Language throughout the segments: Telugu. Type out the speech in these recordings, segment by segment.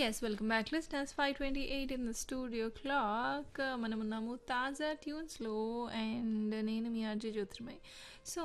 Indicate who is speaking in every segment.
Speaker 1: yes welcome back listeners five twenty eight in the studio clock మనం ఉన్నాము తాజా ట్యూన్స్లో అండ్ నేను మీ ఆర్జే జ్యోతిర్మయ్ సో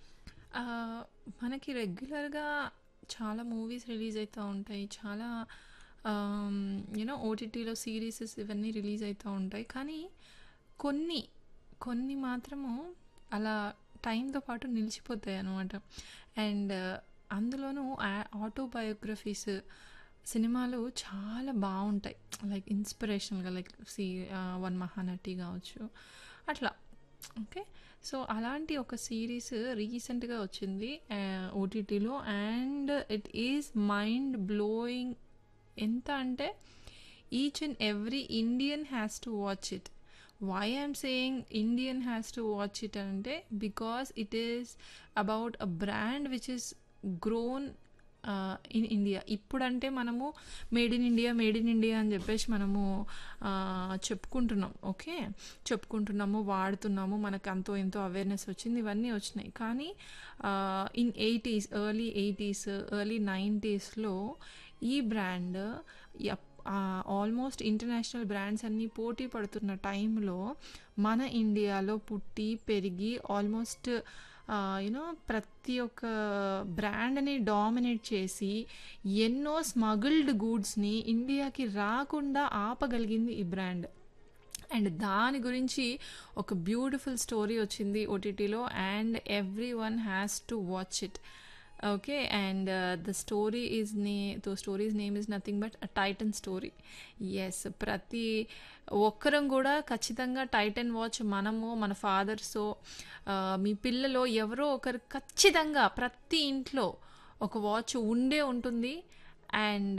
Speaker 1: మనకి రెగ్యులర్గా చాలా మూవీస్ రిలీజ్ అవుతూ ఉంటాయి చాలా యూనో ఓటీటీలో సిరీసెస్ ఇవన్నీ రిలీజ్ అవుతూ ఉంటాయి కానీ కొన్ని కొన్ని మాత్రము అలా టైంతో పాటు నిలిచిపోతాయి అన్నమాట అండ్ అందులోనూ ఆటోబయోగ్రఫీస్ సినిమాలు చాలా బాగుంటాయి లైక్ ఇన్స్పిరేషనల్గా లైక్ సి వన్ మహానటి కావచ్చు అట్లా ఓకే సో అలాంటి ఒక సిరీస్ రీసెంట్గా వచ్చింది ఓటీటీలో and it is mind blowing ఎంత అంటే each and every Indian has to watch it why I'm saying Indian has to watch it అంటే because it is about a brand which is grown in India ఇప్పుడంటే మనము made in India made in India అని చెప్పేసి మనము చెప్పుకుంటున్నాం ఓకే చెప్పుకుంటున్నాము వాడుతున్నాము మనకు అంతో ఎంతో అవేర్నెస్ వచ్చింది ఇవన్నీ వచ్చినాయి కానీ in eighties early eighties early నైంటీస్లో ఈ బ్రాండ్ ఆల్మోస్ట్ ఇంటర్నేషనల్ బ్రాండ్స్ అన్నీ పోటీ పడుతున్న టైంలో మన ఇండియాలో పుట్టి పెరిగి ఆల్మోస్ట్ యూనో ప్రతి ఒక్క బ్రాండ్ని డామినేట్ చేసి ఎన్నో స్మగుల్డ్ గూడ్స్ని ఇండియాకి రాకుండా ఆపగలిగింది ఈ బ్రాండ్ అండ్ దాని గురించి ఒక బ్యూటిఫుల్ స్టోరీ వచ్చింది ఓటీటీలో and every one has to watch it okay and the story is nay though stories name is nothing but Titan story yes ప్రతి ఒక్కరం కూడా ఖచ్చితంగా టైటన్ వాచ్ మనము మన ఫాదర్సో మీ పిల్లలో ఎవరో ఒకరు ఖచ్చితంగా ప్రతి ఇంట్లో ఒక వాచ్ ఉండే ఉంటుంది అండ్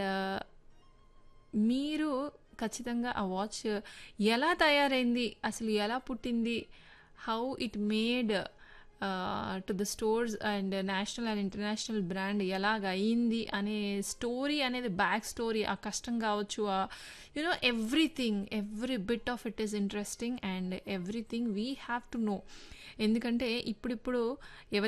Speaker 1: మీరు ఖచ్చితంగా ఆ వాచ్ ఎలా తయారైంది అసలు ఎలా పుట్టింది how it made to the stores and national and international brand ఎలాగ అయింది అనే స్టోరీ అనేది బ్యాక్ స్టోరీ ఆ కష్టం కావచ్చు you know everything every bit of it is interesting and everything we have to know ఎందుకంటే ఇప్పుడిప్పుడు ఎవరి